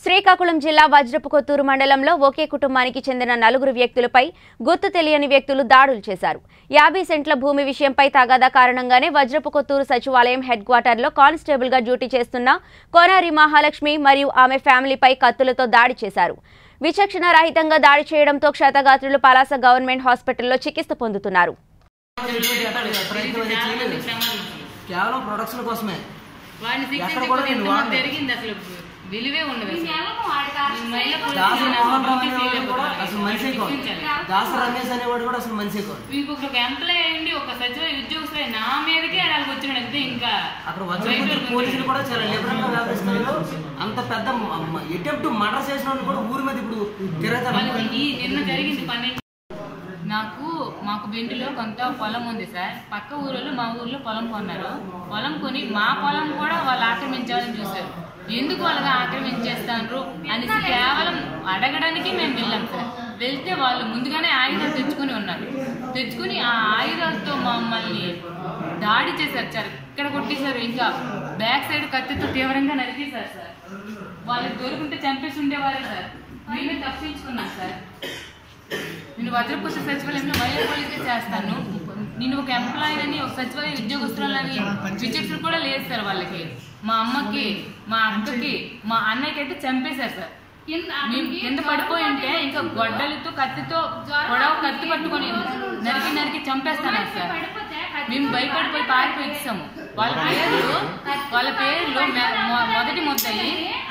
శ్రీకాకుళం జిల్లా వజ్రపు కొత్తూరు మండలంలో ఒకే కుటుంబానికి చెందిన నలుగురు వ్యక్తులపై గుర్తు తెలియని వ్యక్తులు దాడులు చేశారు యాభై సెంట్ల భూమి విషయంపై తగాదా కారణంగానే వజ్రపు కొత్తూరు సచివాలయం హెడ్ క్వార్టర్లో కానిస్టేబుల్గా డ్యూటీ చేస్తున్న కోనారి మహాలక్ష్మి మరియు ఆమె ఫ్యామిలీపై కత్తులతో దాడి చేశారు విచక్షణ రహితంగా దాడి చేయడంతో క్షతగాత్రులు పలాస గవర్నమెంట్ హాస్పిటల్లో చికిత్స పొందుతున్నారు ప్రయత్నం అనేది చేయలేదు కేవలం ప్రొడక్షన్ కోసమే వాడిని ఎక్కడ శిక్షించకపోతే కూడా నేను ఎంత వాడను. జరిగింది అసలు విలువే ఉండదు అసలు. ఈ మహిళ దాస పోలీసులు మోహన్ రావు నాకు అనేవాడు కూడా తెలియకపోతే అసలు మనిషే కాదు శిక్షించాలి. దాస రమేష్ అనేవాడు కూడా అసలు మనిషే కాదు వీరికి ఒక ఎంప్లాయ్ అయ్యండి ఒక సచివాలయ ఉద్యోగస్తులే నా మీదకే అలాగ వచ్చినాడు అంతే ఇంకా అక్కడ వచ్చిన పోలీసులు కూడా చాలా లిబరల్ గా వ్యవహరిస్తున్నారు అంత పెద్ద అటెంప్ట్ మర్డర్ చేసిన వాళ్ళు కూడా ఊరి మీద ఇప్పుడు తిరుగుతారు వాళ్ళకి ఈ నిన్న జరిగింది పన్నెండు నాకు మాకు బెండిలో కొంత పొలం ఉంది సార్ పక్క ఊరిలో మా ఊర్లో పొలం కొన్నారు పొలం కొని మా పొలం కూడా వాళ్ళు ఆక్రమించాలని చూశారు ఎందుకు వాళ్ళగా ఆక్రమించేస్తారు అని కేవలం అడగడానికి మేము వెళ్ళాం సార్ వెళ్తే వాళ్ళు ముందుగానే ఆయుధాలు తెచ్చుకొని ఉన్నారు తెచ్చుకుని ఆ ఆయుధాలతో మమ్మల్ని దాడి చేశారు సార్ ఇక్కడ కొట్టేశారు ఇంకా బ్యాక్ సైడ్ కత్తితో తీవ్రంగా నరికేశారు సార్ వాళ్ళకి దొరుకుంటే చంపేసి ఉండేవారే సార్ మేమే తప్పించుకున్నాం సార్ నేను వజ్రపుష్ట సచివాలయంలో మహిళా పోలీసే చేస్తాను నేను ఒక ఎంప్లాయీ అని ఒక సచివాలయ ఉద్యోగస్తులని విచక్షణ కూడా లేదు సార్ వాళ్ళకి మా అమ్మకి మా అక్కకి మా అన్నయ్యకి అయితే చంపేశారు సార్ మేము కింద పడిపోయి ఉంటే ఇంకా గొడ్డలతో కత్తితో పొడవ కత్తి పట్టుకొని నరికి నరికి చంపేస్తాను సార్ మేము భయపడిపోయి పారిపోయి ఇచ్చాము వాళ్ళ పేర్లు వాళ్ళ పేర్లు మె- మొ- మొదటి ముద్దయి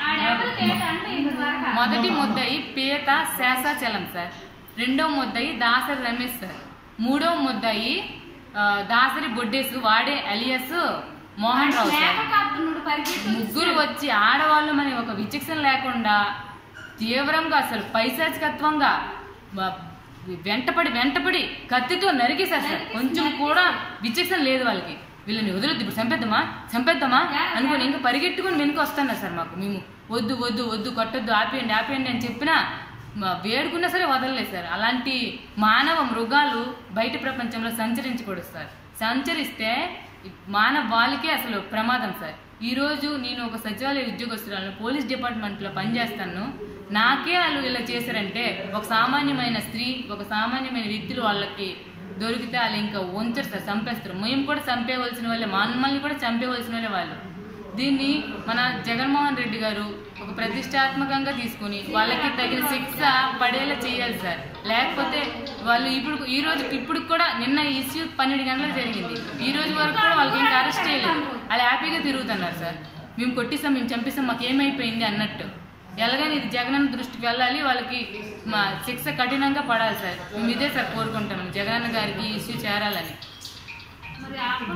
మొదటి ముద్దయి పీత శేషాచలం సార్ రెండో ముద్దయి దాసరి రమేష్ సార్ మూడో ముద్దయి ఆ, దాసరి బొడ్డేసు వాడే అలియస్ మోహన్ రావు సార్ ముగ్గురు వచ్చి ఆడవాళ్ళు మన ఒక విచక్షణ లేకుండా తీవ్రంగా అసలు పైశాచికత్వంగా వ- వెంటపడి వెంటపడి కత్తితో నరికేశారు సార్ కొంచెం కూడా విచక్షణ లేదు వాళ్ళకి వీళ్ళని వదలొద్దు ఇప్పుడు చంపేద్దామా చంపేద్దామా అనుకుని ఇంకా పరిగెట్టుకుని వెనుక వస్తున్నారు సార్ మాకు మేము వద్దు వద్దు వద్దు కొట్టొద్దు ఆపేయండి ఆపేయండి అని చెప్పినా మా వేడుకున్నా సరే వదలలేదు సార్ అలాంటి మానవ మృగాలు బయట ప్రపంచంలో సంచరించకూడదు సార్ సంచరిస్తే మానవ వాళ్ళకే అసలు ప్రమాదం సార్ ఈ రోజు నేను ఒక సచివాలయ ఉద్యోగస్తురాలను పోలీస్ డిపార్ట్మెంట్లో పనిచేస్తాను నాకే వాళ్ళు ఇలా చేశారంటే ఒక సామాన్యమైన స్త్రీ ఒక సామాన్యమైన వ్యక్తులు వాళ్ళకి దొరికితే వాళ్ళు ఇంకా ఉంచరు సార్ చంపేస్తారు మేము కూడా చంపేవలసిన వాళ్ళే మమ్మల్ని కూడా చంపేవలసిన వాళ్ళే వాళ్ళు దీన్ని మన జగన్మోహన్ రెడ్డి గారు ఒక ప్రతిష్టాత్మకంగా తీసుకుని వాళ్ళకి తగిన శిక్ష పడేలా చేయాలి సార్ లేకపోతే వాళ్ళు ఇప్పుడు ఈ రోజు ఇప్పుడు కూడా నిన్న ఇష్యూ పన్నెండు గంటలకు జరిగింది ఈ రోజు వరకు కూడా వాళ్ళకి ఇంకా అరెస్ట్ చేయలేదు వాళ్ళు హ్యాపీగా తిరుగుతున్నారు సార్ మేము కొట్టిస్తాం మేము చంపిస్తాం మాకు ఏమైపోయింది అన్నట్టు ఎలాగైనా ఇది జగనన్న దృష్టికి వెళ్ళాలి వాళ్ళకి మా శిక్ష కఠినంగా పడాలి సార్ మేము ఇదే సార్ కోరుకుంటున్నాం జగనన్న గారికి ఈ ఇష్యూ చేరాలని